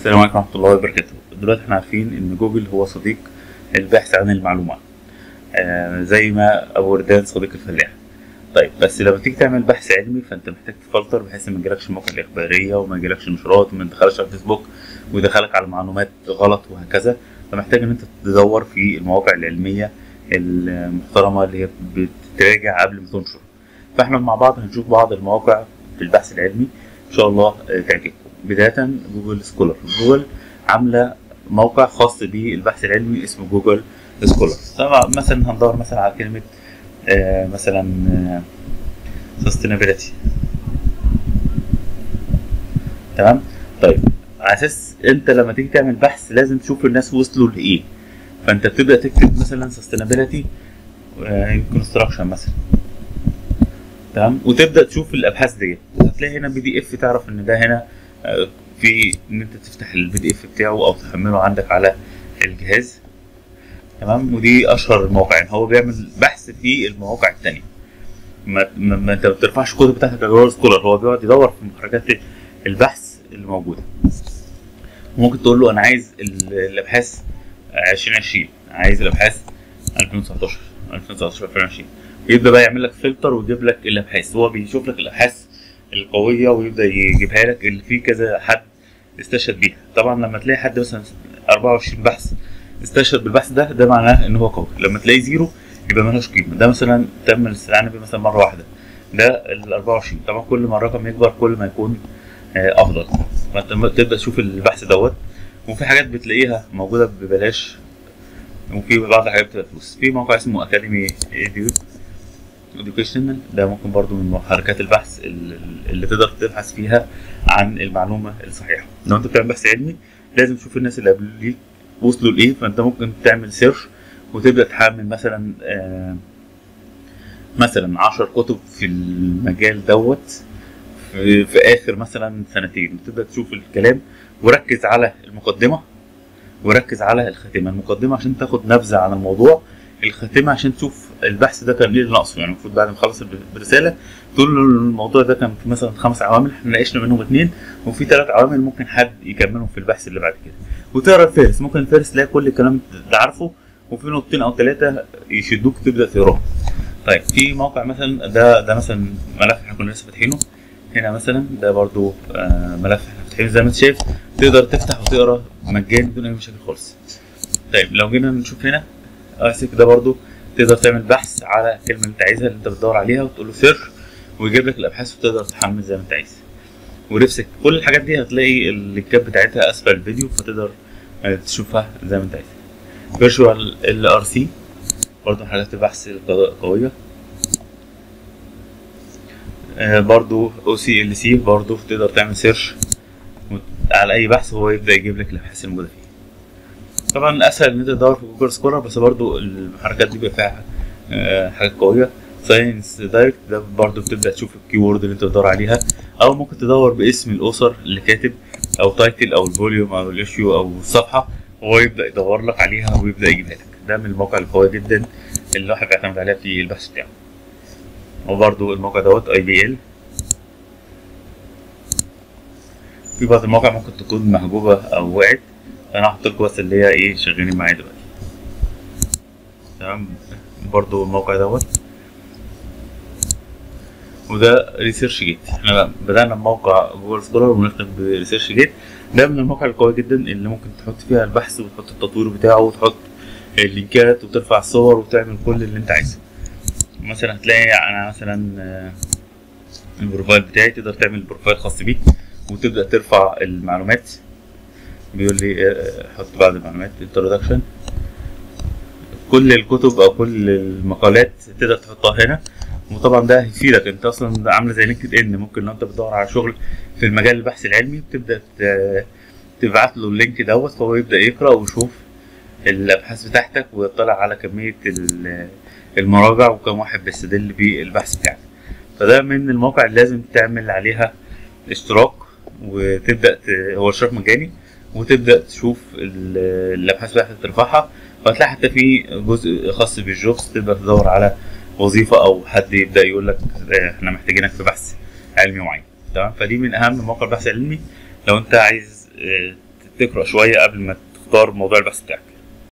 السلام عليكم ورحمة الله وبركاته دلوقتي احنا عارفين ان جوجل هو صديق البحث عن المعلومات آه زي ما ابو وردان صديق الفلاح طيب بس لما تيجي تعمل بحث علمي فانت محتاج تفلتر بحيث ما يجيلكش المواقع الاخباريه وما يجيلكش نشرات وما يدخلكش على الفيسبوك ويدخلك على معلومات غلط وهكذا فمحتاج ان انت تدور في المواقع العلميه المحترمه اللي هي بتراجع قبل ما تنشر فاحنا مع بعض هنشوف بعض المواقع في البحث العلمي ان شاء الله آه، تعجبكم بدايه جوجل سكولر جوجل عامله موقع خاص بالبحث العلمي اسمه جوجل سكولر طبعا مثلا هندور مثلا على كلمه آه، مثلا سستينابيلتي تمام طيب على اساس انت لما تيجي تعمل بحث لازم تشوف الناس وصلوا لايه فانت بتبدا تكتب مثلا سستينابيلتي كونستراكشن مثلا تمام وتبدا تشوف الابحاث ديت هتلاقي هنا بي دي اف تعرف ان ده هنا آه، في ان انت تفتح البي دي اف بتاعه او تحمله عندك على الجهاز تمام ودي اشهر المواقع يعني هو بيعمل بحث في المواقع التانية ما, ما, ما انت ما بترفعش الكتب بتاعتك على جوجل سكولر هو بيقعد يدور في محركات البحث اللي موجوده ممكن تقول له انا عايز ال- الابحاث 2020 عايز الابحاث 2019 2019 2020 يبدا بقى يعمل لك فلتر ويجيب لك الابحاث هو بيشوف لك الابحاث القويه ويبدا يجيبها لك اللي فيه كذا حد استشهد بيها طبعا لما تلاقي حد مثلا 24 بحث استشهد بالبحث ده ده معناه ان هو قوي لما تلاقي زيرو يبقى ملوش قيمه ده مثلا تم الاستعانه بيه مثلا مره واحده ده ال 24 طبعا كل ما الرقم يكبر كل ما يكون آه، افضل فانت لما تبدا تشوف البحث دوت وفي حاجات بتلاقيها موجوده ببلاش وفي بعض الحاجات بتبقى فلوس في موقع اسمه اكاديمي educational ده ممكن برضو من محركات البحث ال- اللي تقدر تبحث فيها عن المعلومه الصحيحه لو انت بتعمل بحث علمي لازم تشوف الناس اللي قبليك وصلوا لايه فانت ممكن تعمل سيرش وتبدا تحمل مثلا آه مثلا 10 كتب في المجال دوت في, في اخر مثلا سنتين تبدا تشوف الكلام وركز على المقدمه وركز على الخاتمه المقدمه عشان تاخد نبذه عن الموضوع الخاتمه عشان تشوف البحث ده كان ايه اللي ناقصه يعني المفروض بعد ما تخلص الرساله تقول له الموضوع ده كان في مثلا خمس عوامل احنا ناقشنا منهم اثنين وفي ثلاث عوامل ممكن حد يكملهم في البحث اللي بعد كده وتقرا الفهرس ممكن الفهرس تلاقي كل الكلام ده عارفه وفي نقطتين او ثلاثه يشدوك تبدا تقراهم طيب في موقع مثلا ده ده مثلا ملف احنا كنا لسه فاتحينه هنا مثلا ده برضو آه، ملف احنا فاتحينه زي ما انت شايف تقدر تفتح وتقرا مجاني بدون اي مشاكل خالص طيب لو جينا نشوف هنا اسك ده برضو تقدر تعمل بحث على الكلمه اللي انت عايزها اللي انت بتدور عليها وتقول له سيرش ويجيب لك الابحاث وتقدر تحمل زي ما انت عايز وريفسك كل الحاجات دي هتلاقي اللينكات بتاعتها اسفل الفيديو فتقدر آه، تشوفها زي ما انت عايز فيرتشوال ال ار سي برضه حاجات البحث القويه آه، برضو او سي ال سي برضو تقدر تعمل سيرش على اي بحث هو يبدا يجيب لك الابحاث الموجوده فيه طبعا اسهل ان انت تدور في جوجل سكولر بس برضو المحركات دي بيبقى فيها آه، حاجات قويه ساينس دايركت ده برضو بتبدا تشوف الكيورد اللي انت بتدور عليها او ممكن تدور باسم الاوثر اللي كاتب او تايتل او الفوليوم او الايشيو او الصفحه هو يبدا يدور لك عليها ويبدا يجيبها لك ده من المواقع القويه جدا اللي الواحد بيعتمد عليها في البحث بتاعه وبرضو الموقع دوت اي بي ال في بعض المواقع ممكن تكون محجوبة أو وقعت أنا هحط لكم بس اللي هي إيه شغالين معايا دلوقتي تمام برضو الموقع دوت وده ريسيرش جيت احنا بقى بدأنا بموقع جوجل سكولر ونختم بريسيرش جيت ده من المواقع القوية جدا اللي ممكن تحط فيها البحث وتحط التطوير بتاعه وتحط اللينكات وترفع الصور وتعمل كل اللي انت عايزه مثلا هتلاقي انا مثلا آه، البروفايل بتاعي تقدر تعمل بروفايل خاص بيك وتبدا ترفع المعلومات بيقول لي آه، حط بعض المعلومات introduction كل الكتب او كل المقالات تقدر تحطها هنا وطبعا ده هيفيدك انت اصلا عامله زي لينكد ان ممكن لو انت بتدور على شغل في المجال البحث العلمي بتبدا ت- تبعت له اللينك دوت فهو يبدا يقرا ويشوف الابحاث بتاعتك ويطلع على كميه ال- المراجع وكم واحد بيستدل بالبحث بتاعك فده من المواقع اللي لازم تعمل عليها اشتراك وتبدا ت... هو اشتراك مجاني وتبدا تشوف ال- الابحاث بتاعتك ترفعها وهتلاقي حتى في جزء خاص بالجوبز تقدر تدور على وظيفه او حد يبدا يقول لك اه، احنا محتاجينك في بحث علمي معين تمام فدي من اهم مواقع البحث العلمي لو انت عايز اه، تقرا شويه قبل ما تختار موضوع البحث بتاعك